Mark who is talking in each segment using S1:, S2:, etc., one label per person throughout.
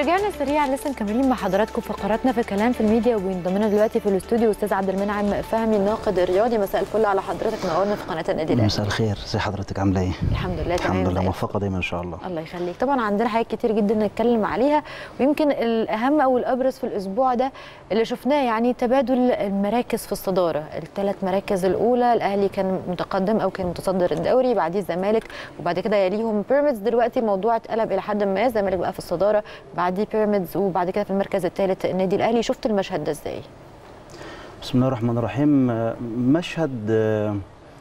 S1: ورجعنا سريعا لسه مكملين مع حضراتكم فقراتنا في كلام في الميديا وبينضم لنا دلوقتي في الاستوديو استاذ عبد المنعم فهمي الناقد الرياضي مساء الفل على حضرتك منورنا في قناه النادي الاهلي
S2: مساء الخير ازي حضرتك عامله ايه
S1: الحمد لله تمام
S2: الحمد لله
S1: زي
S2: موفقه دايما ان شاء الله
S1: الله يخليك طبعا عندنا حاجات كتير جدا نتكلم عليها ويمكن الاهم او الابرز في الاسبوع ده اللي شفناه يعني تبادل المراكز في الصداره الثلاث مراكز الاولى الاهلي كان متقدم او كان متصدر الدوري بعديه الزمالك وبعد كده يليهم بيراميدز دلوقتي الموضوع اتقلب الى حد ما الزمالك بقى في الصداره بعديه بيراميدز وبعد كده في المركز الثالث النادي الاهلي شفت المشهد ده ازاي
S2: بسم الله الرحمن الرحيم آه، مشهد آه،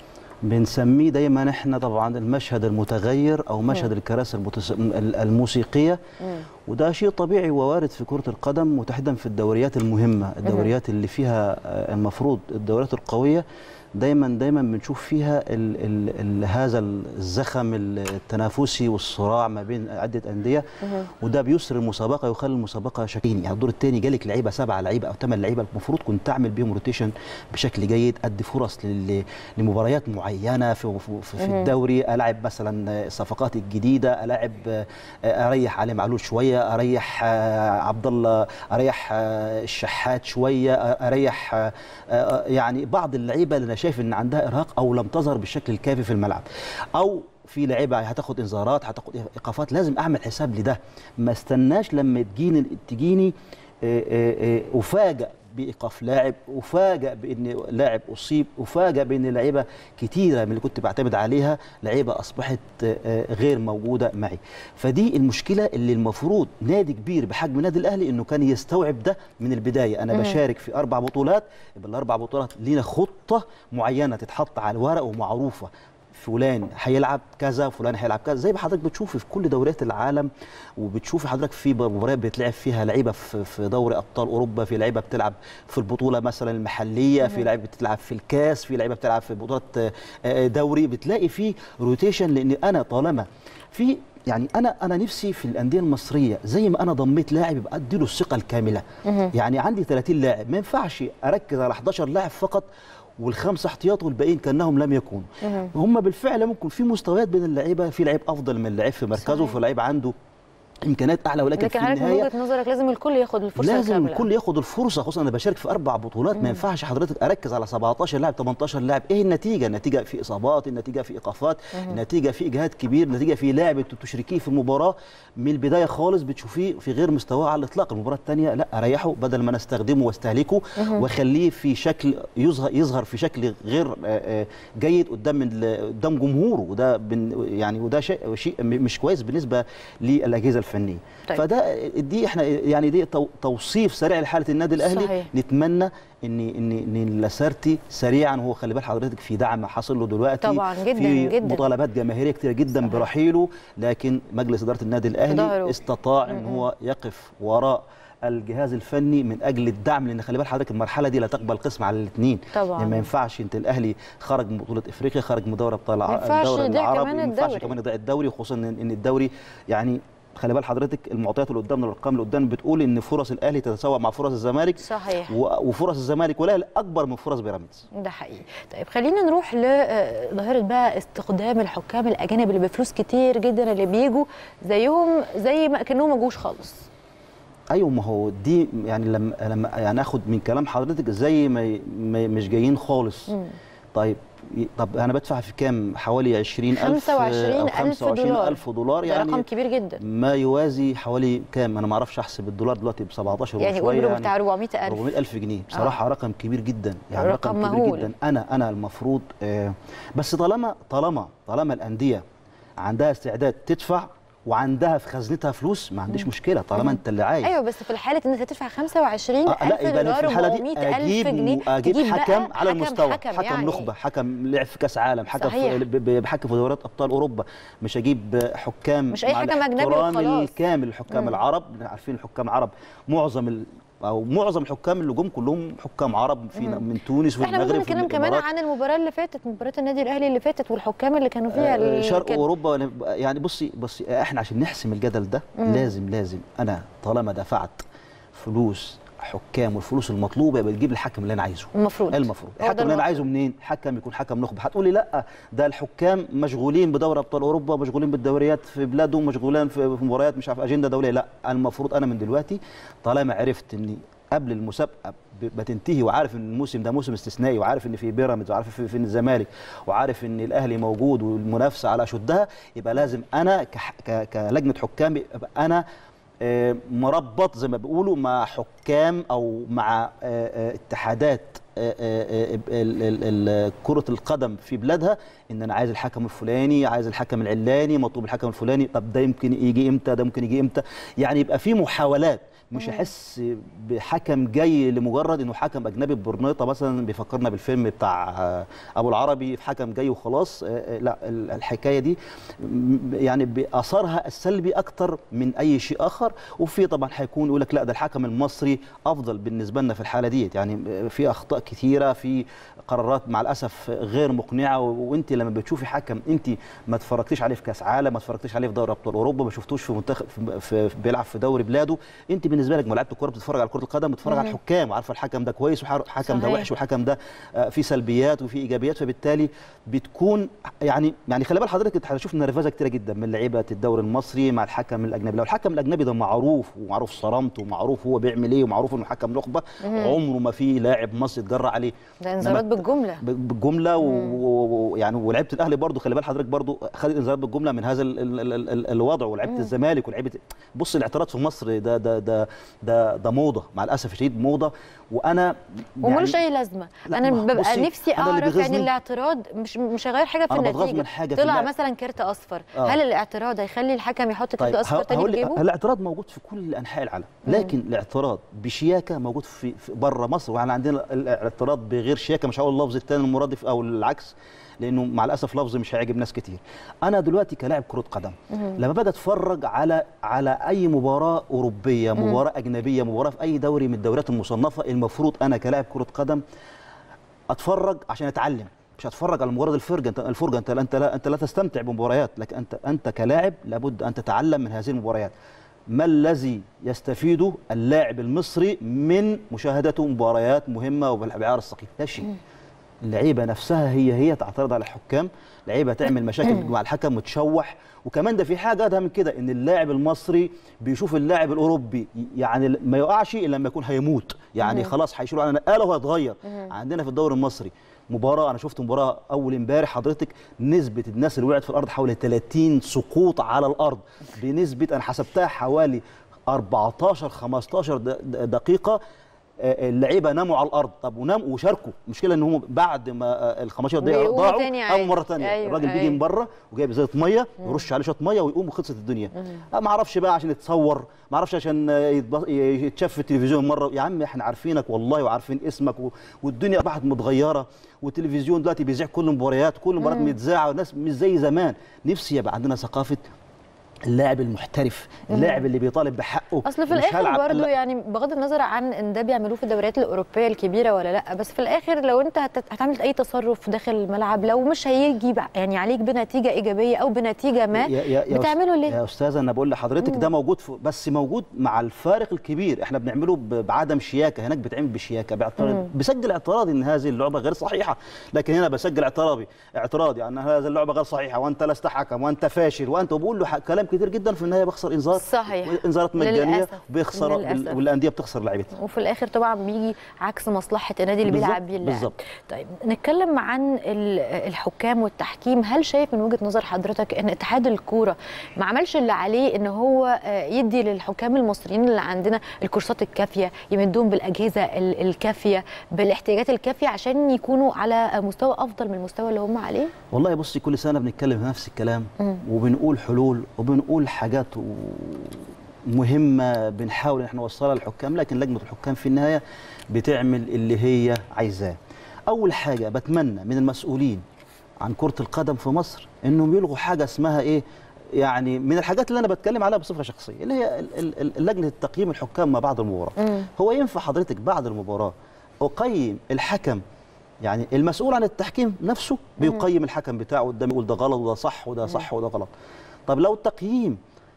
S2: بنسميه دايما احنا طبعا المشهد المتغير او مشهد الكراسي المتس... ال- الموسيقيه وده شيء طبيعي ووارد في كره القدم وتحديدا في الدوريات المهمه الدوريات اللي فيها آه، المفروض الدوريات القويه دايما دايما بنشوف فيها ال ال ال هذا الزخم التنافسي والصراع ما بين عده انديه وده بيسر المسابقه ويخلي المسابقه شكلين يعني الدور الثاني جالك لعيبه سبعه لعيبه او ثمان لعيبه المفروض كنت تعمل بيهم روتيشن بشكل جيد ادي فرص لل- لمباريات معينه في في, في الدوري العب مثلا الصفقات الجديده العب آه، اريح علي معلول شويه اريح آه، عبد الله اريح آه، الشحات شويه آه، اريح آه، آه، يعني بعض اللعيبه اللي انا شايف ان عندها ارهاق او لم تظهر بالشكل الكافي في الملعب او في لعيبه هتاخد انذارات هتاخد ايقافات لازم اعمل حساب لده ما استناش لما تجيني تجيني آه، آه، آه، افاجئ بايقاف لاعب افاجئ بان لاعب اصيب افاجئ بان لعيبه كتيره من اللي كنت بعتمد عليها لعيبه اصبحت آه، آه، غير موجوده معي فدي المشكله اللي المفروض نادي كبير بحجم النادي الاهلي انه كان يستوعب ده من البدايه انا بشارك في اربع بطولات يبقى الاربع بطولات لينا خطه معينه تتحط على الورق ومعروفه فلان هيلعب كذا فلان هيلعب كذا زي ما حضرتك بتشوفي في كل دوريات العالم وبتشوفي حضرتك في مباريات بتلعب فيها لعيبه في في دوري ابطال اوروبا في لعيبه بتلعب في البطوله مثلا المحليه في لعيبه بتلعب في الكاس في لعيبه بتلعب في بطولات آه، آه، دوري بتلاقي في روتيشن لان انا طالما في يعني انا انا نفسي في الانديه المصريه زي ما انا ضميت لاعب يبقى اديله الثقه الكامله يعني عندي 30 لاعب ما ينفعش اركز على 11 لاعب فقط والخمسه احتياط والباقيين كانهم لم يكونوا هم بالفعل ممكن في مستويات بين اللعيبه في لعيب افضل من لعيب في مركزه
S1: صحيح.
S2: وفي لعيب عنده امكانيات اعلى ولكن
S1: لكن
S2: في
S1: حضرتك من
S2: النهايه
S1: وجهه نظرك لازم الكل ياخد الفرصه
S2: لازم
S1: الكامله
S2: الكل ياخد الفرصه خصوصا انا بشارك في اربع بطولات ما ينفعش حضرتك اركز على 17 لاعب 18 لاعب ايه النتيجه النتيجه في اصابات النتيجه في ايقافات النتيجه في اجهاد كبير النتيجه في لاعب انت تشركيه في المباراه من البدايه خالص بتشوفيه في غير مستواه على الاطلاق المباراه الثانيه لا اريحه بدل ما انا استخدمه واستهلكه واخليه في شكل يظهر يظهر في شكل غير آه، آه، جيد قدام ال- قدام جمهوره وده بن- يعني وده شيء شيء م- مش كويس بالنسبه للاجهزه الفنيه
S1: طيب.
S2: فده دي احنا يعني دي تو- توصيف سريع لحاله النادي الاهلي
S1: صحيح.
S2: نتمنى ان ان ان لاسارتي سريعا هو خلي بال حضرتك في دعم حاصل له دلوقتي
S1: طبعاً، جداً،
S2: في
S1: جداً.
S2: مطالبات جماهيريه كتير جدا
S1: صحيح.
S2: برحيله لكن مجلس اداره النادي
S1: ظهره.
S2: الاهلي استطاع ان هو يقف وراء الجهاز الفني من اجل الدعم لان خلي بال حضرتك المرحله دي لا تقبل قسم على الاثنين
S1: طبعاً.
S2: يعني ما ينفعش انت الاهلي خرج من بطوله افريقيا خرج من دوري ابطال
S1: ما
S2: الع-
S1: ينفعش
S2: الدوري
S1: يضيع
S2: العربي
S1: كمان
S2: ما ينفعش
S1: الدوري.
S2: كمان يضيع الدوري خصوصا ان إن الدوري يعني خلي بال حضرتك المعطيات اللي قدامنا الارقام اللي قدامنا بتقول ان فرص الاهلي تتساوى مع فرص الزمالك
S1: صحيح
S2: و- وفرص الزمالك والاهلي اكبر من فرص بيراميدز
S1: ده حقيقي طيب خلينا نروح لظاهرة بقى استخدام الحكام الأجانب اللي بفلوس كتير جدا اللي بيجوا زيهم زي ما كأنهم ما جوش خالص
S2: ايوه ما هو دي يعني لما لما يعني اخد من كلام حضرتك زي ما, ي- ما مش جايين خالص طيب ي- طب انا بدفع في كام حوالي 20000
S1: 25
S2: أو
S1: ألف
S2: 25
S1: دولار.
S2: ألف دولار
S1: ده
S2: يعني
S1: رقم كبير جدا
S2: ما يوازي حوالي كام انا ما اعرفش احسب الدولار دلوقتي ب 17
S1: يعني
S2: وشويه
S1: قول بتاع 400000
S2: 400000 جنيه بصراحه رقم كبير جدا يعني
S1: رقم
S2: رقم,
S1: مهول.
S2: كبير جدا انا انا المفروض آه بس طالما طالما طالما الانديه عندها استعداد تدفع وعندها في خزنتها فلوس ما عنديش مشكله طالما انت اللي عايز
S1: ايوه بس في الحاله ان انت تدفع 25000
S2: آه لا يبقى أنا
S1: دولار
S2: في الحاله دي
S1: 400000
S2: اجيب
S1: جنيه
S2: اجيب
S1: تجيب
S2: حكم
S1: بقى
S2: على المستوى
S1: حكم,
S2: حكم,
S1: يعني
S2: نخبه حكم لعب في كاس عالم حكم
S1: صحيح.
S2: في ب- ب- بحكم في دوريات ابطال اوروبا مش اجيب حكام
S1: مش أي
S2: مع
S1: حكم أجنبي
S2: الاحترام
S1: وخلاص.
S2: الكامل الحكام العرب عارفين الحكام العرب معظم ال او معظم الحكام اللي جم كلهم حكام عرب في من تونس
S1: احنا ممكن
S2: والمغرب
S1: نتكلم كمان
S2: والإمارات.
S1: عن المباراه اللي فاتت مباراه النادي الاهلي اللي فاتت والحكام اللي كانوا فيها
S2: آه،
S1: اللي
S2: شرق
S1: كان-
S2: اوروبا ولا- يعني بصي بصي احنا عشان نحسم الجدل ده لازم لازم انا طالما دفعت فلوس حكام والفلوس المطلوبه يبقى تجيب الحكم اللي انا عايزه
S1: المفروض
S2: المفروض
S1: هو ده
S2: الحكم اللي انا
S1: المفروض.
S2: عايزه منين حكم يكون حكم نخبه هتقولي لا ده الحكام مشغولين بدوري ابطال اوروبا مشغولين بالدوريات في بلادهم مشغولين في في مباريات مش عارف اجنده دوليه لا المفروض انا من دلوقتي طالما عرفت اني قبل المسابقه ب- بتنتهي وعارف ان الموسم ده موسم استثنائي وعارف ان في بيراميدز وعارف في, في الزمالك وعارف ان الاهلي موجود والمنافسه على اشدها يبقى لازم انا كح- ك- كلجنه حكام يبقى انا آه، مربط زي ما بيقولوا مع حكام او مع آه، آه، اتحادات آه، آه، آه، ال- ال- ال- كرة القدم في بلادها ان انا عايز الحكم الفلاني عايز الحكم العلاني مطلوب الحكم الفلاني طب ده يمكن يجي امتى ده ممكن يجي امتى يعني يبقى في محاولات مش احس بحكم جاي لمجرد انه حكم اجنبي ببرنيطه مثلا بيفكرنا بالفيلم بتاع آه، ابو العربي في حكم جاي وخلاص آه، آه، لا ال- الحكايه دي م- يعني باثرها السلبي اكتر من اي شيء اخر وفي طبعا هيكون يقول لك لا ده الحكم المصري افضل بالنسبه لنا في الحاله ديت يعني آه، في اخطاء كثيره في قرارات مع الاسف غير مقنعه و- وانت لما بتشوفي حكم انت ما اتفرجتيش عليه في كاس عالم ما اتفرجتيش عليه في دوري ابطال اوروبا ما شفتوش في منتخب في في في بيلعب في دوري بلاده انت بالنسبه لك ملاعبه الكوره بتتفرج على كره القدم بتتفرج على الحكام وعارفه الحكم ده كويس والحكم ده
S1: صحيح.
S2: وحش والحكم ده آه، فيه سلبيات وفيه ايجابيات فبالتالي بتكون يعني يعني خلي بال حضرتك انت هتشوف نرفزه كتيره جدا من لعيبه الدوري المصري مع الحكم الاجنبي لو الحكم الاجنبي ده معروف ومعروف صرامته ومعروف هو بيعمل ايه ومعروف انه حكم نخبه عمره ما في لاعب مصري اتجرأ عليه
S1: ده انذارات
S2: إنما
S1: بالجمله
S2: ب- بالجمله ويعني ولعيبه الاهلي برضو خلي بال حضرتك برضو خدت انذارات بالجمله من هذا ال ال ال ال الوضع ولعيبه الزمالك ولعيبه بص الاعتراض في مصر ده ده ده ده, ده موضه مع الاسف الشديد موضه وانا
S1: وملوش اي لازمه
S2: لا،
S1: انا
S2: ما-
S1: ببقى
S2: بصي،
S1: نفسي
S2: أنا اللي
S1: اعرف يعني
S2: بيغيظني-
S1: الاعتراض مش مش هيغير حاجه في
S2: أنا بتغاظ
S1: النتيجه
S2: من حاجة في
S1: طلع
S2: اللعب.
S1: مثلا كارت اصفر
S2: آه.
S1: هل الاعتراض هيخلي الحكم يحط كارت
S2: طيب
S1: اصفر تاني
S2: هقول
S1: في
S2: لك
S1: جيبه
S2: الاعتراض موجود في كل انحاء العالم لكن الاعتراض بشياكه موجود في, في بره مصر واحنا عندنا الاعتراض بغير شياكه مش هقول اللفظ الثاني المرادف او العكس لانه مع الاسف لفظ مش هيعجب ناس كتير انا دلوقتي كلاعب كره قدم لما باجي اتفرج على على اي مباراه اوروبيه مباراه اجنبيه مباراه في اي دوري من الدوريات المصنفه المفروض انا كلاعب كره قدم اتفرج عشان اتعلم مش هتفرج على مجرد الفرجه انت الفرجه انت لا انت لا انت لا تستمتع بمباريات لكن انت انت كلاعب لابد ان تتعلم من هذه المباريات ما الذي يستفيده اللاعب المصري من مشاهدته مباريات مهمه وبالعيار الثقيل لا شيء اللعيبه نفسها هي هي تعترض على الحكام لعيبه تعمل مشاكل مع الحكم وتشوح وكمان ده في حاجه ده من كده ان اللاعب المصري بيشوف اللاعب الاوروبي يعني ما يقعش الا لما يكون هيموت يعني خلاص هيشيلوا على نقاله وهيتغير عندنا في الدوري المصري مباراه انا شفت مباراه اول امبارح حضرتك نسبه الناس اللي وقعت في الارض حوالي 30 سقوط على الارض بنسبه انا حسبتها حوالي 14 15 د- د- دقيقه آه، اللعيبه ناموا على الارض طب ونام وشاركوا المشكله ان هم بعد ما آه، ال 15 دقيقه
S1: بيقوموا
S2: ضاعوا
S1: تاني
S2: قاموا
S1: عادي.
S2: مره ثانيه
S1: أيوة،
S2: الراجل بيجي
S1: أيوة.
S2: من بره وجايب ازازه ميه يرش عليه شويه ميه ويقوم وخلصت الدنيا آه، ما اعرفش بقى عشان يتصور ما اعرفش عشان آه، يتب- يتشاف في التلفزيون مره يا عم احنا عارفينك والله وعارفين اسمك و... والدنيا اصبحت متغيره والتلفزيون دلوقتي بيذيع كل المباريات كل المباريات متذاعه والناس مش زي زمان نفسي يبقى عندنا ثقافه اللاعب المحترف اللاعب اللي بيطالب بحقه
S1: اصل في
S2: مش
S1: الاخر
S2: هلعب-
S1: برضو
S2: لا.
S1: يعني بغض النظر عن ان ده بيعملوه في الدوريات الاوروبيه الكبيره ولا لا بس في الاخر لو انت هت- هتعمل اي تصرف داخل الملعب لو مش هيجي بع- يعني عليك بنتيجه ايجابيه او بنتيجه ما
S2: يا يا يا
S1: بتعمله
S2: أست-
S1: ليه؟
S2: يا استاذه انا بقول لحضرتك ده موجود في بس موجود مع الفارق الكبير احنا بنعمله ب- بعدم شياكه هناك بتعمل بشياكه باعتراض بسجل اعتراضي ان هذه اللعبه غير صحيحه لكن هنا بسجل اعتراضي اعتراضي ان هذه اللعبه غير صحيحه وانت لست حكم وانت فاشل وانت وبقول له ح- كلام كتير جدا في النهايه بخسر انذار
S1: صحيح.
S2: انذارات مجانيه
S1: للأسف.
S2: بيخسر
S1: للأسف.
S2: والانديه بتخسر لعيبتها
S1: وفي الاخر طبعا بيجي عكس مصلحه النادي اللي
S2: بالظبط،
S1: بيلعب بيه اللاعب
S2: بالظبط.
S1: طيب نتكلم عن ال- الحكام والتحكيم هل شايف من وجهه نظر حضرتك ان اتحاد الكوره ما عملش اللي عليه ان هو آه، يدي للحكام المصريين اللي عندنا الكورسات الكافيه يمدهم بالاجهزه ال- الكافيه بالاحتياجات الكافيه عشان يكونوا على مستوى افضل من المستوى اللي هم عليه
S2: والله بصي كل سنه بنتكلم في نفس الكلام
S1: مم.
S2: وبنقول حلول وبنقول حاجات و- مهمه بنحاول ان احنا نوصلها للحكام لكن لجنه الحكام في النهايه بتعمل اللي هي عايزاه. اول حاجه بتمنى من المسؤولين عن كره القدم في مصر انهم يلغوا حاجه اسمها ايه؟ يعني من الحاجات اللي انا بتكلم عليها بصفه شخصيه اللي هي ال- ال- ال- لجنه التقييم الحكام ما بعد المباراه.
S1: مم.
S2: هو ينفع حضرتك بعد المباراه اقيم الحكم يعني المسؤول عن التحكيم نفسه بيقيم الحكم بتاعه قدام يقول ده غلط وده صح وده صح وده غلط طب لو التقييم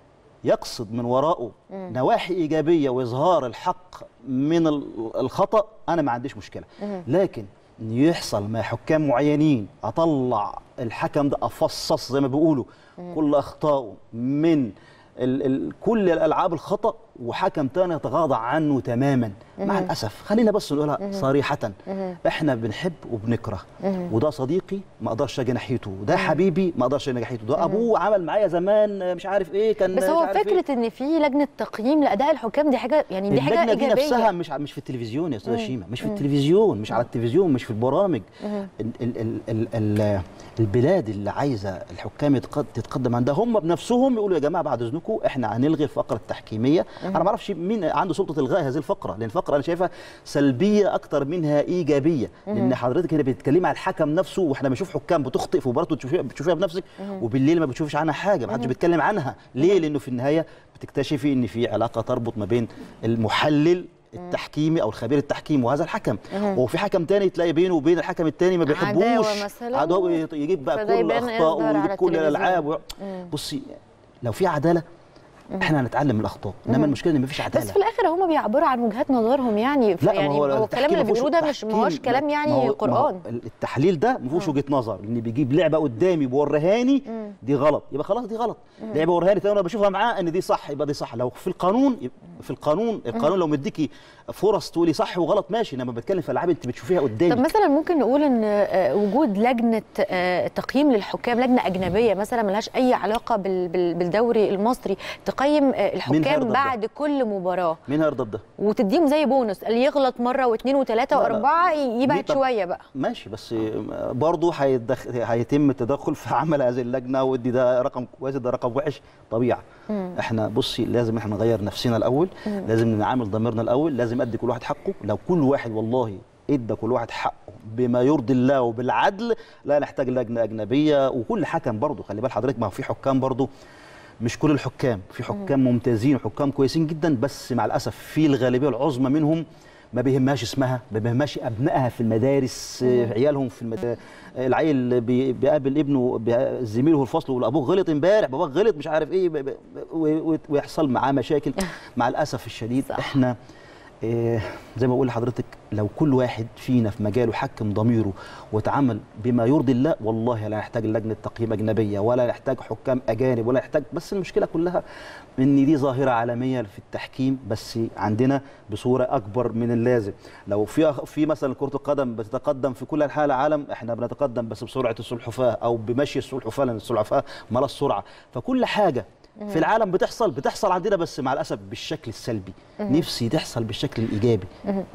S2: يقصد من وراءه نواحي ايجابيه واظهار الحق من ال- الخطا انا ما عنديش مشكله لكن إن يحصل مع حكام معينين اطلع الحكم ده افصص زي ما بيقولوا كل اخطائه من ال ال كل الالعاب الخطا وحكم تاني يتغاضى عنه تماما مع الاسف خلينا بس نقولها صريحه احنا بنحب وبنكره وده صديقي ما اقدرش اجي ناحيته وده حبيبي ما اقدرش اجي ناحيته ده ابوه عمل معايا زمان مش عارف ايه كان
S1: بس
S2: مش
S1: هو
S2: عارف إيه.
S1: فكره ان في لجنه تقييم لاداء الحكام دي حاجه يعني دي حاجه
S2: اللجنه دي
S1: ايجابيه
S2: نفسها مش ع- مش في التلفزيون يا استاذه شيماء مش في التلفزيون مش على التلفزيون مش في البرامج ال ال ال ال ال البلاد اللي عايزه الحكام يتقد- تتقدم عندها هم بنفسهم يقولوا يا جماعه بعد اذنكم احنا هنلغي الفقره التحكيميه انا ما اعرفش مين عنده سلطه الغاء هذه الفقره لان الفقره انا شايفها سلبيه اكتر منها ايجابيه لان حضرتك هنا بتتكلمي على الحكم نفسه واحنا بنشوف حكام بتخطئ في مباراه بتشوفيها بتشوفيها بنفسك وبالليل ما بتشوفش عنها حاجه ما حدش بيتكلم عنها ليه لانه في النهايه بتكتشفي ان في علاقه تربط ما بين المحلل التحكيمي او الخبير التحكيمي وهذا الحكم وفي حكم تاني تلاقي بينه وبين الحكم التاني ما بيحبوش
S1: عداوة مثلاً.
S2: عداوة يجيب بقى
S1: فده
S2: كل
S1: يبان
S2: الاخطاء
S1: إصدار على
S2: ويجيب كل
S1: التلفزيون.
S2: الالعاب و... بصي لو في عداله احنا هنتعلم من الاخطاء انما المشكله ان مفيش عداله
S1: بس في الاخر هم بيعبروا عن وجهات نظرهم يعني
S2: لا
S1: يعني
S2: ما هو
S1: هو الكلام اللي
S2: التحكيم ما فيهوش-
S1: بيقولوه ده مش ما هوش
S2: التحكيم-
S1: كلام
S2: ما
S1: يعني
S2: هو- ما هو
S1: قران
S2: التحليل ده ما فيهوش وجهه نظر ان بيجيب لعبه قدامي بيوريهاني دي غلط يبقى خلاص دي غلط لعبه وريهاني تاني انا بشوفها معاه ان دي صح يبقى دي صح لو في القانون يبقى في القانون القانون لو مديكي فرص تقولي صح وغلط ماشي انما بتكلم في العاب انت بتشوفيها
S1: طب
S2: قدامك
S1: مثلا ممكن نقول ان آه، وجود لجنه آه، تقييم للحكام لجنه اجنبيه مثلا ملهاش اي علاقه بال- بال- بالدوري المصري تقيم آه، الحكام
S2: هيرضى
S1: بعد كل مباراه
S2: مين هيرضى بده
S1: وتديهم زي بونص اللي يغلط مره واثنين وثلاثه
S2: لا، لا.
S1: واربعه ي-
S2: ليه
S1: يبعد
S2: طب؟
S1: شويه بقى
S2: ماشي بس برضه هيتدخ... هيتم التدخل في عمل هذه اللجنه ودي ده رقم كويس ده رقم وحش طبيعه احنا بصي لازم احنا نغير نفسنا الاول لازم نعامل ضميرنا الاول لازم ادي كل واحد حقه لو كل واحد والله ادى كل واحد حقه بما يرضي الله وبالعدل لا نحتاج لجنه اجنبيه وكل حكم برضه خلي بال حضرتك ما هو في حكام برضه مش كل الحكام في حكام ممتازين وحكام كويسين جدا بس مع الاسف في الغالبيه العظمى منهم ما بيهمهاش اسمها ما بيهمهاش ابنائها في المدارس آه، عيالهم في المد... العيل بي- بيقابل ابنه بي- زميله في الفصل ويقول ابوك غلط امبارح باباك غلط مش عارف ايه ب- ب- و- و- ويحصل معاه مشاكل مع الاسف الشديد
S1: صح.
S2: احنا إيه زي ما بقول لحضرتك لو كل واحد فينا في مجاله حكم ضميره وتعامل بما يرضي الله والله لا نحتاج لجنه تقييم اجنبيه ولا نحتاج حكام اجانب ولا نحتاج بس المشكله كلها ان دي ظاهره عالميه في التحكيم بس عندنا بصوره اكبر من اللازم لو في في مثلا كره القدم بتتقدم في كل انحاء العالم احنا بنتقدم بس بسرعه السلحفاه او بمشي السلحفاه لان السلحفاه مال السرعه فكل حاجه في العالم بتحصل بتحصل عندنا بس مع الاسف بالشكل السلبي نفسي تحصل بالشكل الايجابي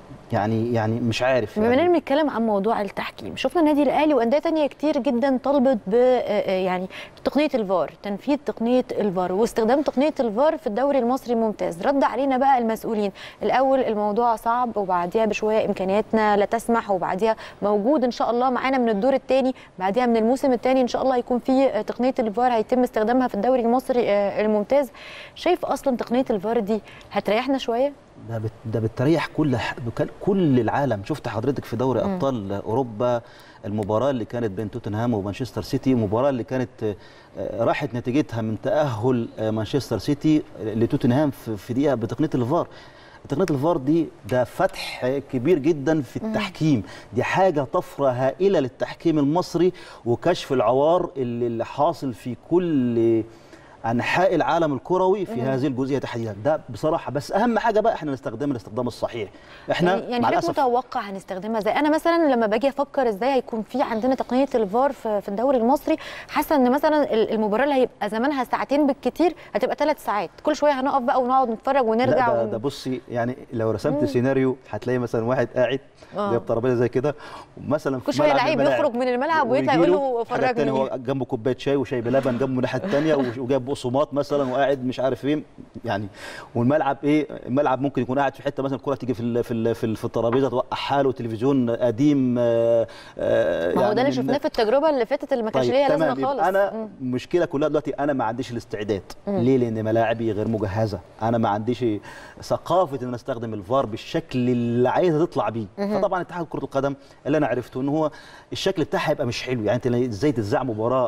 S2: يعني يعني مش عارف
S1: بما
S2: يعني
S1: اننا بنتكلم عن موضوع التحكيم شفنا النادي الاهلي وانديه تانية كتير جدا طلبت ب آه، يعني تقنيه الفار تنفيذ تقنيه الفار واستخدام تقنيه الفار في الدوري المصري الممتاز رد علينا بقى المسؤولين الاول الموضوع صعب وبعديها بشويه امكانياتنا لا تسمح وبعديها موجود ان شاء الله معانا من الدور الثاني بعديها من الموسم الثاني ان شاء الله هيكون في آه، تقنيه الفار هيتم استخدامها في الدوري المصري آه، الممتاز شايف اصلا تقنيه الفار دي هتريحنا شويه
S2: ده بت ده بتريح كل ح- بك- كل العالم شفت حضرتك في دوري ابطال اوروبا المباراه اللي كانت بين توتنهام ومانشستر سيتي المباراه اللي كانت آه، راحت نتيجتها من تاهل آه، مانشستر سيتي لتوتنهام في في دقيقه بتقنيه الفار تقنيه الفار دي ده فتح كبير جدا في التحكيم دي حاجه طفره هائله للتحكيم المصري وكشف العوار اللي اللي حاصل في كل انحاء العالم الكروي في هذه الجزئيه تحديدا ده بصراحه بس اهم حاجه بقى احنا نستخدمها الاستخدام الصحيح احنا
S1: يعني يعني
S2: مع
S1: حضرتك
S2: الاسف
S1: متوقع هنستخدمها ازاي انا مثلا لما باجي افكر ازاي هيكون في عندنا تقنيه الفار في في الدوري المصري حاسه ان مثلا ال- المباراه اللي هيبقى زمانها ساعتين بالكتير هتبقى ثلاث ساعات كل شويه هنقف بقى ونقعد نتفرج ونرجع
S2: لا ده,
S1: ون...
S2: ده بصي يعني لو رسمت سيناريو هتلاقي مثلا واحد قاعد
S1: آه.
S2: جايب ترابيزه زي كده ومثلا في
S1: كل شويه
S2: ملعب من
S1: لعيب
S2: الملاعب
S1: يخرج من الملعب ويطلع يقول
S2: ويجيله
S1: له
S2: حاجة تانية هو
S1: فرجني
S2: جنبه كوبايه شاي وشاي بلبن جنبه الناحيه الثانيه وجايب بقسماط مثلا وقاعد مش عارف ايه يعني والملعب ايه الملعب ممكن يكون قاعد في حته مثلا الكره تيجي في ال في ال في, ال في الترابيزه توقع حاله تلفزيون قديم آه، آه،
S1: ما هو ده اللي
S2: من-
S1: شفناه في التجربه اللي فاتت اللي ما كانش ليها
S2: تمام،
S1: لازمه
S2: يبقى
S1: خالص
S2: انا
S1: مم.
S2: المشكله كلها دلوقتي انا ما عنديش الاستعداد ليه لان ملاعبي غير مجهزه انا ما عنديش ثقافه ان أنا استخدم الفار بالشكل اللي عايزها تطلع بيه فطبعا اتحاد كره القدم اللي انا عرفته ان هو الشكل بتاعها هيبقى مش حلو يعني انت ازاي تذاع مباراه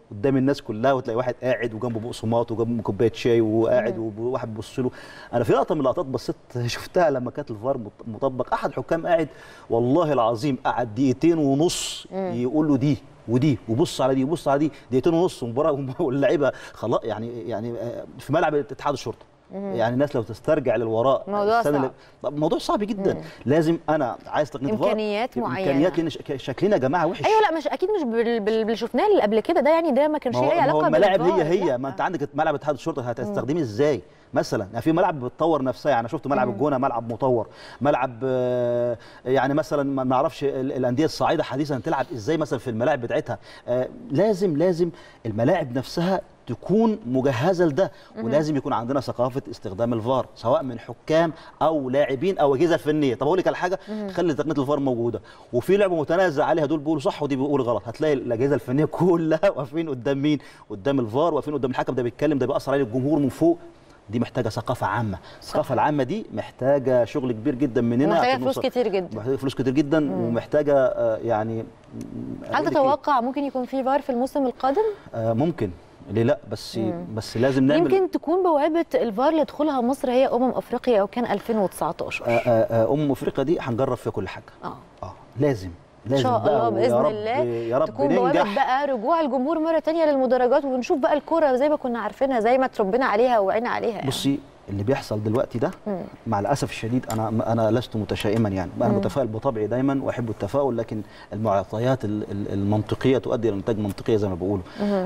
S2: قدام الناس كلها وتلاقي واحد قاعد وجنبه بقسماط وجنبه كوبايه شاي وقاعد وواحد بيبص له انا في لقطه من اللقطات بصيت شفتها لما كانت الفار مط- مطبق احد الحكام قاعد والله العظيم قعد دقيقتين ونص يقول له دي ودي وبص على دي وبص على دي دقيقتين ونص ومباراه واللعيبه خلاص يعني يعني آه، في ملعب اتحاد الشرطه يعني الناس لو تسترجع للوراء
S1: موضوع
S2: السنة اللي-
S1: صعب.
S2: موضوع صعب جدا لازم انا عايز تقنيه فار
S1: إمكانيات معينة.
S2: امكانيات لان ش- شكلنا يا جماعه وحش
S1: ايوه لا مش اكيد مش بال- بال- باللي شفناه اللي قبل كده ده يعني ده ما كانش
S2: ما هو,
S1: ليه
S2: ما
S1: علاقه
S2: هو الملاعب
S1: بالفار،
S2: هي هي
S1: لا.
S2: ما انت عندك ملعب اتحاد الشرطه هتستخدميه ازاي مثلا يعني في ملعب بتطور نفسها يعني شفت ملعب الجونه ملعب مطور ملعب آه، يعني مثلا ما نعرفش ال- الانديه الصاعده حديثا تلعب ازاي مثلا في الملاعب بتاعتها آه، لازم لازم الملاعب نفسها تكون مجهزه لده ولازم يكون عندنا ثقافه استخدام الفار سواء من حكام او لاعبين او اجهزه فنيه طب اقول لك على حاجه خلي تقنيه الفار موجوده وفي لعبه متنازع عليها دول بيقولوا صح ودي بيقولوا غلط هتلاقي الاجهزه الفنيه كلها واقفين قدام مين قدام الفار واقفين قدام الحكم ده بيتكلم ده بيأثر عليه الجمهور من فوق دي محتاجه ثقافه عامه الثقافه العامه دي محتاجه شغل كبير جدا مننا
S1: ومحتاجة
S2: عشان
S1: فلوس
S2: نوصل-
S1: كتير جدا.
S2: محتاجه فلوس كتير جدا ومحتاجه آه، يعني
S1: هل
S2: أقول لك إيه؟
S1: تتوقع ممكن يكون في فار في الموسم القادم
S2: آه، ممكن ليه لا بس بس لازم نعمل
S1: يمكن تكون بوابه الفار لدخولها مصر هي امم افريقيا او كان 2019
S2: آه، آه، آه، ام افريقيا دي هنجرب فيها كل حاجه
S1: اه
S2: اه لازم
S1: ان
S2: لازم
S1: شاء
S2: بقى
S1: الله
S2: ويا
S1: باذن
S2: رب
S1: الله
S2: يا رب
S1: تكون بوابه
S2: ننجح
S1: بقى رجوع الجمهور مره تانية للمدرجات ونشوف بقى الكوره زي ما كنا عارفينها زي ما اتربينا عليها ووعينا عليها يعني.
S2: بصي اللي بيحصل دلوقتي ده مع الاسف الشديد انا انا لست متشائما يعني انا متفائل بطبعي دايما واحب التفاؤل لكن المعطيات ال- ال- المنطقيه تؤدي الى نتائج منطقيه زي ما بيقولوا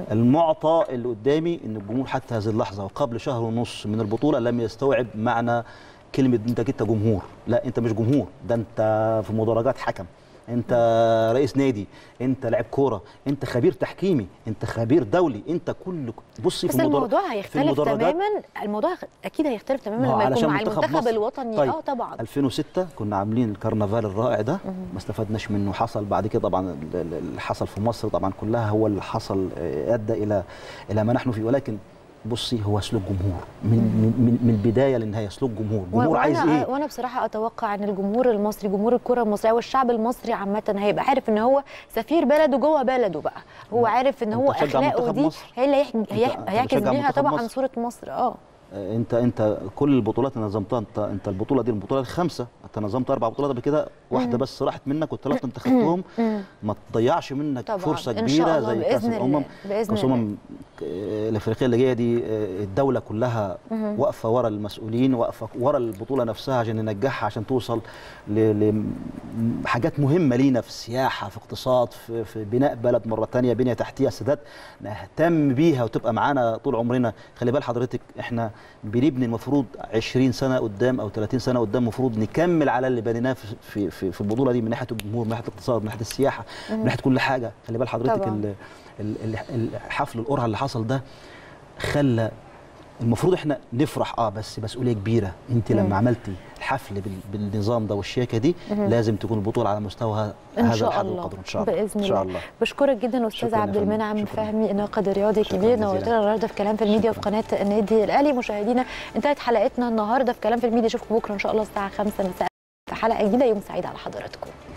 S2: المعطى اللي قدامي ان الجمهور حتى هذه اللحظه وقبل شهر ونص من البطوله لم يستوعب معنى كلمه انت انت جمهور لا انت مش جمهور ده انت في مدرجات حكم انت رئيس نادي انت لاعب كوره انت خبير تحكيمي انت خبير دولي انت كل بصي
S1: بس
S2: في المدر-
S1: الموضوع
S2: في
S1: هيختلف
S2: المدرجات
S1: تماما الموضوع اكيد هيختلف تماما
S2: ما هو
S1: لما يكون
S2: علشان
S1: مع
S2: منتخب
S1: المنتخب
S2: مصر.
S1: الوطني
S2: طيب
S1: اه طبعا
S2: 2006 كنا عاملين الكرنفال الرائع ده ما استفدناش منه حصل بعد كده طبعا ال- ال- اللي حصل في مصر طبعا كلها هو اللي حصل آه، ادى الى الى ما نحن فيه ولكن بصي هو سلوك جمهور من من من, من البدايه للنهايه سلوك جمهور
S1: و-
S2: جمهور عايز
S1: وانا
S2: ايه
S1: وانا بصراحه اتوقع ان الجمهور المصري جمهور الكره المصريه والشعب المصري عامه هيبقى عارف ان هو سفير بلده جوه بلده بقى هو عارف ان
S2: أنت
S1: هو
S2: تشجع
S1: اخلاقه
S2: منتخب
S1: دي
S2: مصر؟
S1: هي اللي هيح- هيح-
S2: أنت
S1: هيعكس
S2: بتشجع
S1: بيها
S2: منتخب
S1: طبعا
S2: مصر؟
S1: صوره مصر اه
S2: آه، انت انت كل البطولات اللي نظمتها انت انت البطوله دي البطوله الخامسه انت نظمت اربع بطولات قبل كده واحده بس راحت منك والثلاثه انت خدتهم ما تضيعش منك
S1: طبعاً.
S2: فرصه
S1: إن شاء
S2: كبيره
S1: الله
S2: زي كاس
S1: بإذن
S2: الامم
S1: الله. بإذن
S2: كاس
S1: الله.
S2: الامم آه، الافريقيه اللي جايه دي آه، الدوله كلها واقفه ورا المسؤولين واقفه ورا البطوله نفسها عشان ننجحها عشان توصل لحاجات مهمه لينا في السياحه في اقتصاد في, في بناء بلد مره ثانيه بنيه تحتيه سداد نهتم بيها وتبقى معانا طول عمرنا خلي بال حضرتك احنا بنبني المفروض 20 سنه قدام او 30 سنه قدام المفروض نكمل على اللي بنيناه في, في, في, في البطوله دي من ناحيه الجمهور من ناحيه الاقتصاد من ناحيه السياحه من ناحيه كل حاجه خلي بال حضرتك
S1: طبعاً.
S2: ال- ال- ال- الحفل القرعه اللي حصل ده خلى المفروض احنا نفرح اه بس مسؤوليه كبيره انت لما عملتي الحفل بال- بالنظام ده والشياكه دي لازم تكون البطوله على مستوى
S1: ان
S2: هذا
S1: شاء
S2: الحد
S1: الله
S2: والقدر ان شاء الله
S1: باذن
S2: ان شاء
S1: الله
S2: الله
S1: بشكرك جدا استاذ
S2: شكراً يا
S1: عبد
S2: فندم.
S1: المنعم
S2: شكراً.
S1: فهمي الناقد الرياضي
S2: شكراً
S1: الكبير
S2: جزيلاً.
S1: نورتنا النهارده في كلام في الميديا وفي قناه النادي الاهلي مشاهدينا انتهت حلقتنا النهارده في كلام في الميديا اشوفكم بكره ان شاء الله الساعه 5 مساء في حلقه جديده يوم سعيد على حضراتكم